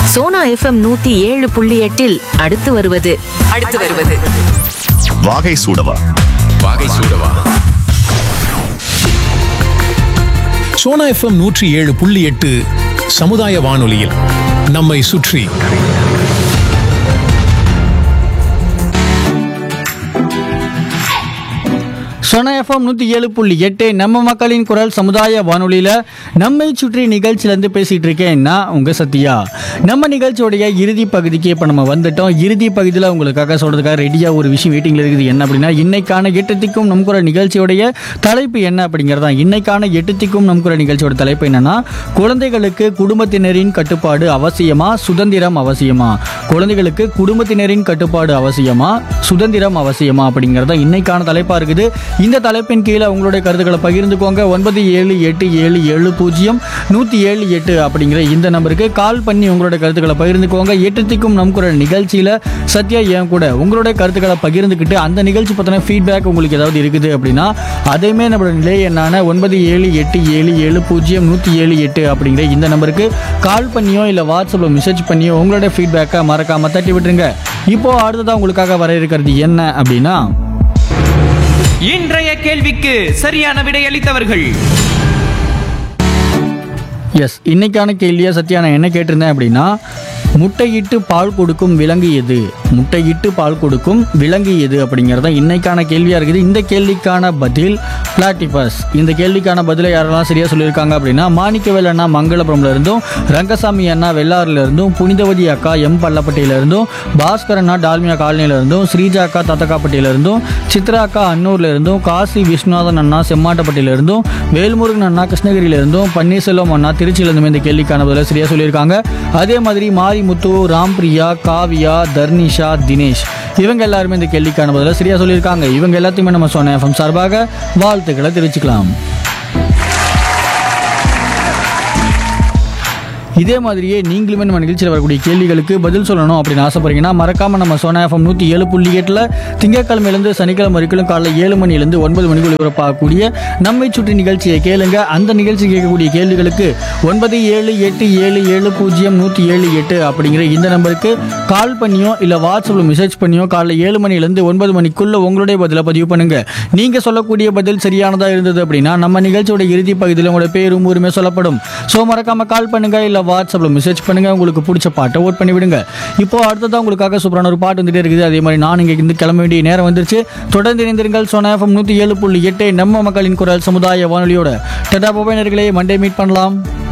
Sona FM நூத்தி ஏழு புள்ளி எட்டில் அடுத்து வருவது அடுத்து வருவது வாகை சூடவா வாகை சூடவா சோனா எஃப்எம் நூற்றி ஏழு புள்ளி எட்டு சமுதாய வானொலியில் நம்மை சுற்றி சொன எஃப்எம் நூற்றி ஏழு புள்ளி எட்டு நம்ம மக்களின் குரல் சமுதாய வானொலியில் நம்மை சுற்றி நிகழ்ச்சியிலேருந்து பேசிகிட்டு இருக்கேன் நான் உங்கள் சத்யா நம்ம நிகழ்ச்சியோடைய இறுதி பகுதிக்கு இப்போ நம்ம வந்துட்டோம் இறுதி பகுதியில் உங்களுக்காக சொல்கிறதுக்காக ரெடியாக ஒரு விஷயம் வெயிட்டிங்கில் இருக்குது என்ன அப்படின்னா இன்னைக்கான எட்டுத்திக்கும் நம் குரல் நிகழ்ச்சியோடைய தலைப்பு என்ன அப்படிங்கிறதா இன்னைக்கான எட்டுத்திக்கும் நம் குரல் நிகழ்ச்சியோட தலைப்பு என்னன்னா குழந்தைகளுக்கு குடும்பத்தினரின் கட்டுப்பாடு அவசியமா சுதந்திரம் அவசியமா குழந்தைகளுக்கு குடும்பத்தினரின் கட்டுப்பாடு அவசியமா சுதந்திரம் அவசியமா அப்படிங்கிறத இன்னைக்கான தலைப்பா இருக்குது இந்த தலைப்பின் கீழே உங்களுடைய கருத்துக்களை பகிர்ந்துக்கோங்க ஒன்பது ஏழு எட்டு ஏழு ஏழு பூஜ்ஜியம் நூற்றி ஏழு எட்டு அப்படிங்கிற இந்த நம்பருக்கு கால் பண்ணி உங்களுடைய கருத்துக்களை பகிர்ந்துக்கோங்க எட்டுத்திக்கும் நம் குரல் நிகழ்ச்சியில் சத்யா ஏன் கூட உங்களுடைய கருத்துக்களை பகிர்ந்துக்கிட்டு அந்த நிகழ்ச்சி பற்றின ஃபீட்பேக் உங்களுக்கு ஏதாவது இருக்குது அப்படின்னா அதையுமே நம்மளோட நிலை எண்ணான ஒன்பது ஏழு எட்டு ஏழு ஏழு பூஜ்ஜியம் நூற்றி ஏழு எட்டு அப்படிங்கிற இந்த நம்பருக்கு கால் பண்ணியோ இல்லை வாட்ஸ்அப்பில் மெசேஜ் பண்ணியோ உங்களுடைய ஃபீட்பேக்கை மறக்காமல் தட்டி விட்டுருங்க இப்போ அடுத்ததாக உங்களுக்காக வர இருக்கிறது என்ன அப்படின்னா இன்றைய கேள்விக்கு சரியான விடையளித்தவர்கள் எஸ் இன்னைக்கான கேள்வியை சத்யா நான் என்ன கேட்டிருந்தேன் அப்படின்னா முட்டையிட்டு பால் கொடுக்கும் விலங்கு எது முட்டையிட்டு பால் கொடுக்கும் விலங்கு எது அப்படிங்கிறது தான் இன்னைக்கான கேள்வியாக இருக்குது இந்த கேள்விக்கான பதில் பிளாட்டிபஸ் இந்த கேள்விக்கான பதிலை யாரெல்லாம் சரியாக சொல்லியிருக்காங்க அப்படின்னா மாணிக்கவேல் அண்ணா மங்களபுரம்ல இருந்தும் ரங்கசாமி அண்ணா வெள்ளாறுல இருந்தும் புனிதவதி அக்கா எம் பள்ளப்பட்டியில இருந்தும் பாஸ்கர் அண்ணா டால்மியா காலனியில இருந்தும் ஸ்ரீஜா அக்கா தத்தக்காப்பட்டியில இருந்தும் சித்ரா அக்கா அன்னூர்ல இருந்தும் காசி விஸ்வநாதன் அண்ணா செம்மாட்டப்பட்டியில இருந்தும் வேல்முருகன் அண்ணா கிருஷ்ணகிரியில இருந்தும் பன்னீர்செல்வம் அண்ணா திருச்சியில இருந்தும் இந்த கேள்விக்கான பதில சரியா சொல்லியிருக்காங்க அதே மாதிரி மாரிமுத்து ராம்பிரியா காவியா தர்னிஷா தினேஷ் இவங்க எல்லாருமே இந்த கேள்விக்கான பதில சரியா சொல்லியிருக்காங்க இவங்க எல்லாத்தையுமே நம்ம சொன்ன எஃப்எம் சார்பாக வாழ்த்துக்களை தெரிவிச்சுக்கலாம் இதே மாதிரியே நீங்களுமே நம்ம நிகழ்ச்சியில் வரக்கூடிய கேள்விகளுக்கு பதில் சொல்லணும் அப்படின்னு ஆசைப்படுறீங்கன்னா மறக்காம நம்ம சோனா எஃப்எம் நூற்றி ஏழு புள்ளி எட்டில் திங்கட்கிழமையிலேருந்து சனிக்கிழமை வரைக்கும் காலைல ஏழு மணிலேருந்து ஒன்பது மணிக்குள் ஒளிபரப்பாகக்கூடிய நம்மை சுற்றி நிகழ்ச்சியை கேளுங்க அந்த நிகழ்ச்சி கேட்கக்கூடிய கேள்விகளுக்கு ஒன்பது ஏழு எட்டு ஏழு ஏழு பூஜ்ஜியம் நூற்றி ஏழு எட்டு அப்படிங்கிற இந்த நம்பருக்கு கால் பண்ணியோ இல்லை வாட்ஸ்அப்பில் மெசேஜ் பண்ணியோ காலைல ஏழு மணிலேருந்து ஒன்பது மணிக்குள்ள உங்களுடைய பதிலை பதிவு பண்ணுங்க நீங்க சொல்லக்கூடிய பதில் சரியானதா இருந்தது அப்படின்னா நம்ம நிகழ்ச்சியோட இறுதி பகுதியில் உங்களோட பேரும் ஊருமே சொல்லப்படும் ஸோ மறக்காம கால் பண்ணுங்க இல்லை வாட்ஸ்அப்பில் மெசேஜ் பண்ணுங்க உங்களுக்கு பிடிச்ச பாட்டை ஓட் பண்ணி விடுங்க இப்போ அடுத்ததான் உங்களுக்காக சூப்பரான ஒரு பாட்டு வந்துட்டே இருக்குது அதே மாதிரி நான் இங்கே இருந்து கிளம்ப வேண்டிய நேரம் வந்துருச்சு தொடர்ந்து இணைந்திருங்கள் சோனா எஃப்எம் நூற்றி ஏழு புள்ளி எட்டு நம்ம மக்களின் குரல் சமுதாய வானொலியோட டெடா போபை நேர்களே மண்டே மீட் பண்ணலாம்